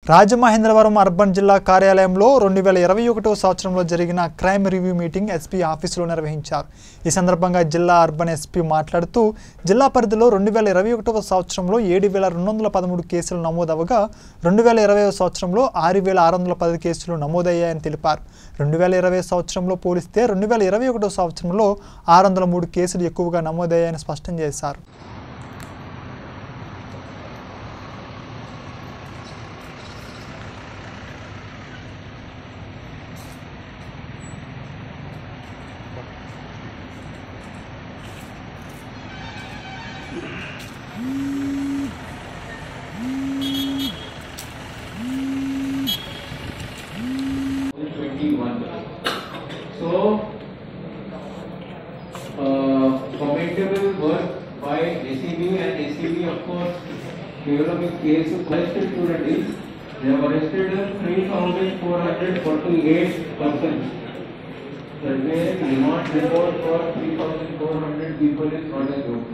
Rajamahendravaram urban జిల్లా కార్యాలయంలో రెండు వేల ఇరవై ఒకటో సంవత్సరంలో జరిగిన క్రైమ్ రివ్యూ మీటింగ్ ఎస్పీ ఆఫీసులో నిర్వహించారు ఈ సందర్భంగా జిల్లా అర్బన్ ఎస్పీ మాట్లాడుతూ జిల్లా పరిధిలో రెండు వేల ఇరవై ఒకటవ సంవత్సరంలో ఏడు వేల రెండు వందల పదమూడు కేసులు నమోదవగా రెండు వేల ఇరవై సంవత్సరంలో ఆరు వేల ఆరు వందల పది కేసులు నమోదయ్యాయని తెలిపారు రెండు వేల ఇరవై సంవత్సరంలో పోలిస్తే రెండు వేల ఇరవై ఒకటో సంవత్సరంలో ఆరు వందల మూడు కేసులు ఎక్కువగా నమోదయ్యాయని స్పష్టం చేశారు Twenty-one. So, uh, commendable work by ACB and ACB of course, కేవలం ఈ కేసు అరెస్టెడ్ చూడండి they have arrested three thousand four hundred forty-eight persons. That means remand report for three thousand four hundred people is not a joke.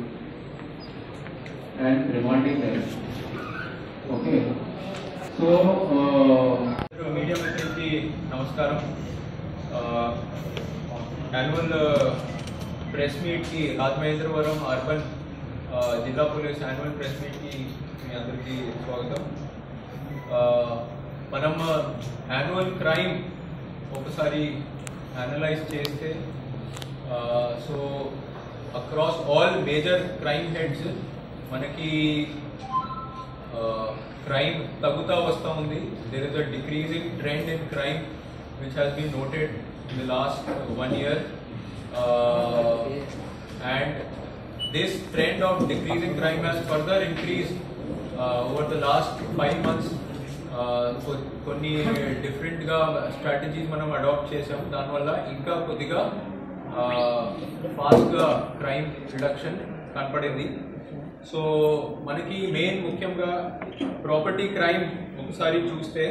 And remanding them. Okay. So, uh, media మిత్రులకి నమస్కారం annual press మీట్కి Rajamahendravaram urban ఆ, జిల్లా police annual press మీట్కి మీ అందరికీ స్వాగతం ఆ, మనం యాన్యువల్ క్రైమ్ ఒకసారి అనలైజ్ చేస్తే so across all major crime heads మనకి క్రైమ్ తగ్గుతా వస్తూ ఉంది there is a decreasing trend in crime which has been noted in the last one year and this trend of decreasing crime has further increase over the last five months కొన్ని డిఫరెంట్గా strategies మనం adapt చేసాం దానివల్ల ఇంకా కొద్దిగా ఫాస్ట్గా crime reduction కనపడింది so మనకి మెయిన్ ముఖ్యంగా ప్రాపర్టీ క్రైమ్ ఒకసారి చూస్తే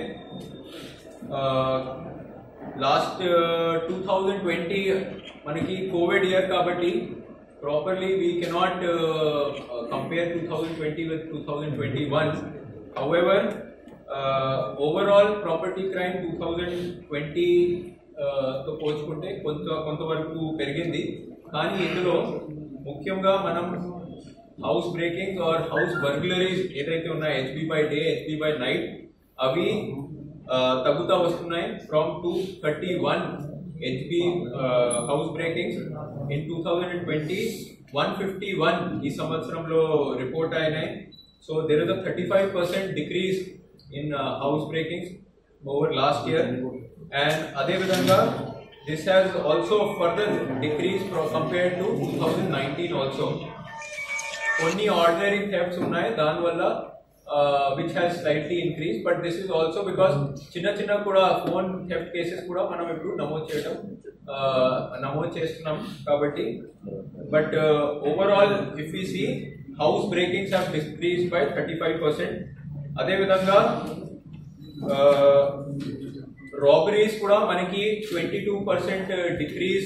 లాస్ట్ టూ థౌజండ్ ట్వంటీ మనకి కోవిడ్ ఇయర్ కాబట్టి properly we cannot compare two thousand twenty with two thousand twenty one however overall property crime two thousand twenty తో పోల్చుకుంటే కొంత కొంతవరకు పెరిగింది కానీ ఇందులో ముఖ్యంగా మనం house breaking or house burglaries ఏదైతే ఉన్నాయో HB by day HB by night అవి ఆ, తగ్గుతా వస్తున్నాయి from two thirty one HB house breakings in two thousand twenty one fifty one ఈ సంవత్సరంలో రిపోర్ట్ అయినాయి so there is a thirty five percent decrease in house breakings over last year and అదేవిధంగా this has also further decrease compare to two thousand nineteen also కొన్ని ordinary thefts ఉన్నాయి దానివల్ల which has slightly increase but this is also because చిన్న చిన్న కూడా phone theft cases కూడా మనం ఇప్పుడు నమోదు చేయడం uh, నమోదు చేస్తున్నాం కాబట్టి but overall if you see house breakings have decrease by thirty five percent అదేవిధంగా రాబరీస్ కూడా మనకి twenty two percent decrease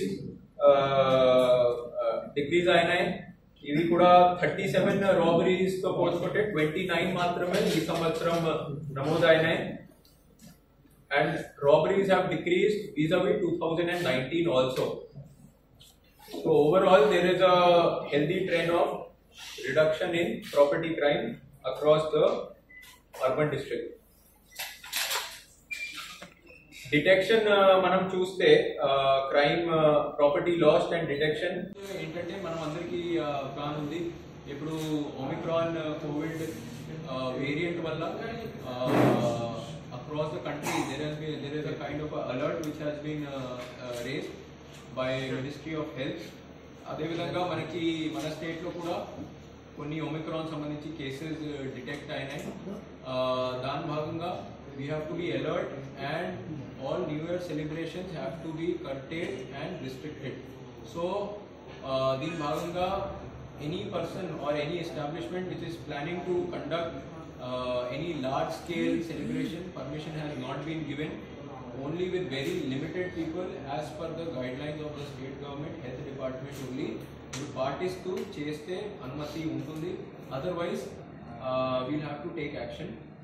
decrease అయినాయి ఇవి కూడా థర్టీ సెవెన్ రాబరీస్ తో పోల్చుకుంటే ట్వంటీ నైన్ మాత్రమే ఈ సంవత్సరం నమోదైనాయి and robberies have decrease vis-a-vis two thousand and nineteen also so overall there is a healthy trend of reduction in property crime across the urban district detection మనం చూస్తే crime property last and detection ఏంటంటే మనం అందరికీ plan ఉంది ఇప్పుడు Omicron covid variant వల్ల across the country there has been there is a kind of alert which has been raised by ministry of health అదేవిధంగా మనకి మన స్టేట్లో కూడా కొన్ని ఒమిక్రాన్ సంబంధించి కేసెస్ డిటెక్ట్ అయినాయి ఆ, దాని భాగంగా we have to be alert and all new year celebrations have to be curtailed and restricted so దీని భాగంగా any person or any establishment which is planning to conduct any large scale celebration permission has not been given only with very limited people as per the guidelines of the state government health department only మీరు పాటిస్తూ చేస్తే అనుమతి ఉంటుంది otherwise we'll have to take action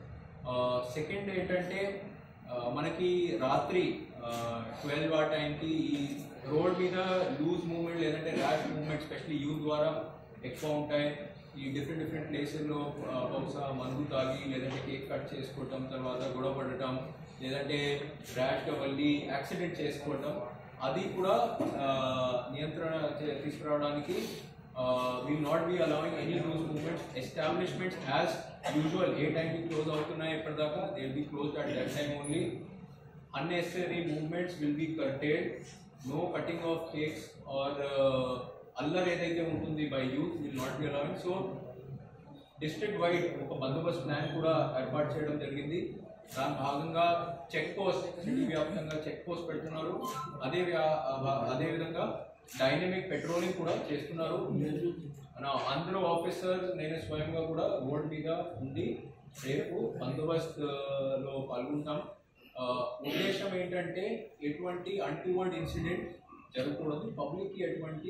second ఏంటంటే ఆ, మనకి రాత్రి twelve ఆ టైంకి ఈ రోడ్ మీద లూజ్ మూవ్మెంట్ లేదంటే ర్యాష్ మూవ్మెంట్ స్పెషల్లీ యూత్ ద్వారా ఎక్కువ ఉంటాయి ఈ డిఫరెంట్ డిఫరెంట్ ప్లేసెల్లో బహుశా మందు తాగి లేదంటే కేక్ కట్ చేసుకోవటం తర్వాత గొడవ పడటం లేదంటే ర్యాష్గా మళ్ళీ యాక్సిడెంట్ చేసుకోవటం అది కూడా ఆ, నియంత్రణ చే- తీసుకురావడానికి will not be allowing any rules movements establishments as usual ఏ టైంకి క్లోజ్ అవుతున్నాయి ఎప్పటిదాకా they will be close at that time only unnecessary movements will be curtailed no cutting of cakes or uh, అల్లర్ ఏదైతే ఉంటుంది by youth will not be allowing so district wide ఒక బందోబస్తు plan కూడా ఏర్పాటు చేయడం జరిగింది దాని భాగంగా చెక్ పోస్ట్ సిటీ వ్యాప్తంగా చెక్ పోస్ట్ పెడుతున్నారు అదే వ్యా- అదే విధంగా డైనమిక్ పెట్రోలింగ్ కూడా చేస్తున్నారు మన అందరూ ఆఫీసర్స్ నేను స్వయంగా కూడా రోడ్ మీద ఉండి రేపు బందోబస్తు ఆ, లో పాల్గొంటాం ఆ, ఉద్దేశం ఏంటంటే ఎటువంటి అన్టువర్డ్ ఇన్సిడెంట్ జరగకూడదు పబ్లిక్కి ఎటువంటి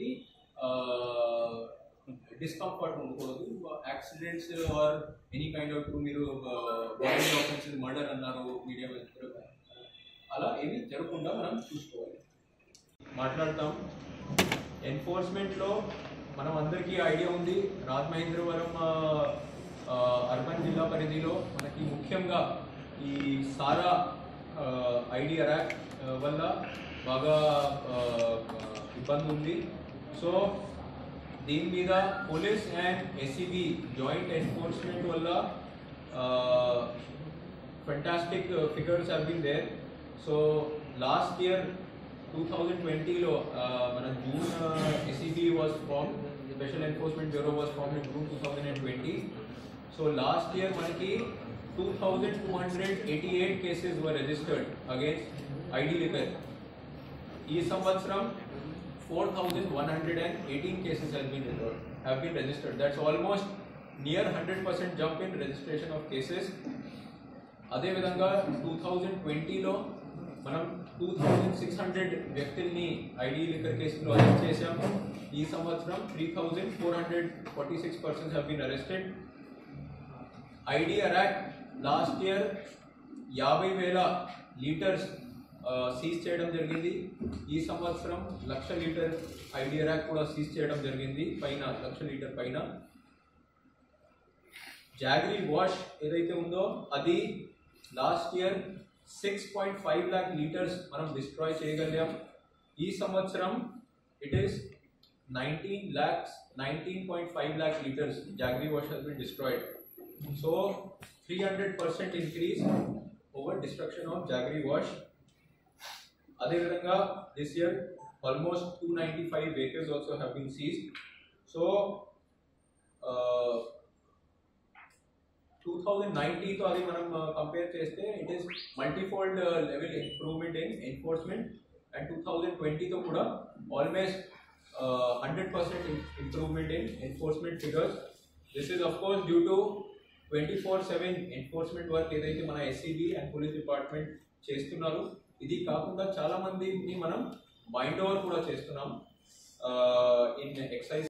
డిస్కంఫర్ట్ ఉండకూడదు accidents or any kind of మీరు బాడీ ఆఫెన్సెస్ మర్డర్ అన్నారు మీడియా అలా ఏమి జరగకుండా మనం చూసుకోవాలి మాట్లాడతాం ఎన్ఫోర్స్మెంట్లో మనం అందరికీ ఐడియా ఉంది రాజమహేంద్రవరం ఆ, ఆ, అర్బన్ జిల్లా పరిధిలో మనకి ముఖ్యంగా ఈ సారా ఐడి అరాక్ వల్ల బాగా ఆ, ఆ, ఇబ్బంది ఉంది సో దీని మీద police and SEB joint enforcement వల్ల fantastic uh, figures have been there. So last year, 2020 లో uh, మన June SEB was form special enforcement bureau was form in June two thousand and twenty so last year మనకి two thousand two hundred eighty eight cases were registered against ID liquor ఈ సంవత్సరం four thousand one hundred and eighteen cases have been have been registered that's almost near hundred percent jump in registration of cases అదేవిధంగా two thousand ట్వంటీలో మనం two thousand six hundred వ్యక్తుల్ని ID liquor కేసులో arrest చేశాం ఈ సంవత్సరం three thousand four hundred forty six persons have been arrested ID arrack last year యాభై వేల లీటర్స్ సీజ్ చేయడం జరిగింది ఈ సంవత్సరం లక్ష లీటర్ ఐడి అరాక్ కూడా సీజ్ చేయడం జరిగింది పైన లక్ష లీటర్ పైన జాగరీ వాష్ ఏదైతే ఉందో అది last year six point five lakh litres మనం డిస్ట్రాయ్ చేయగలిగాం ఈ సంవత్సరం it is nineteen lakhs nineteen point five lakh litres jaggery wash has been destroyed so three hundred percent increase over destruction of jaggery wash అదేవిధంగా this year almost two ninety five vehicles also have been seize so two thousand నైన్టీన్తో అది మనం compare చేస్తే it is multifold level improvement in enforcement and two thousand ట్వంటీతో కూడా almost hundred percent improvement in enforcement figures this is of course due to twenty four seven enforcement work ఏదైతే మన SCB and police department చేస్తున్నారు ఇది కాకుండా చాలా మందిని మనం మైండ్ ఓవర్ కూడా చేస్తున్నాం ఇన్ ఎక్సైజ్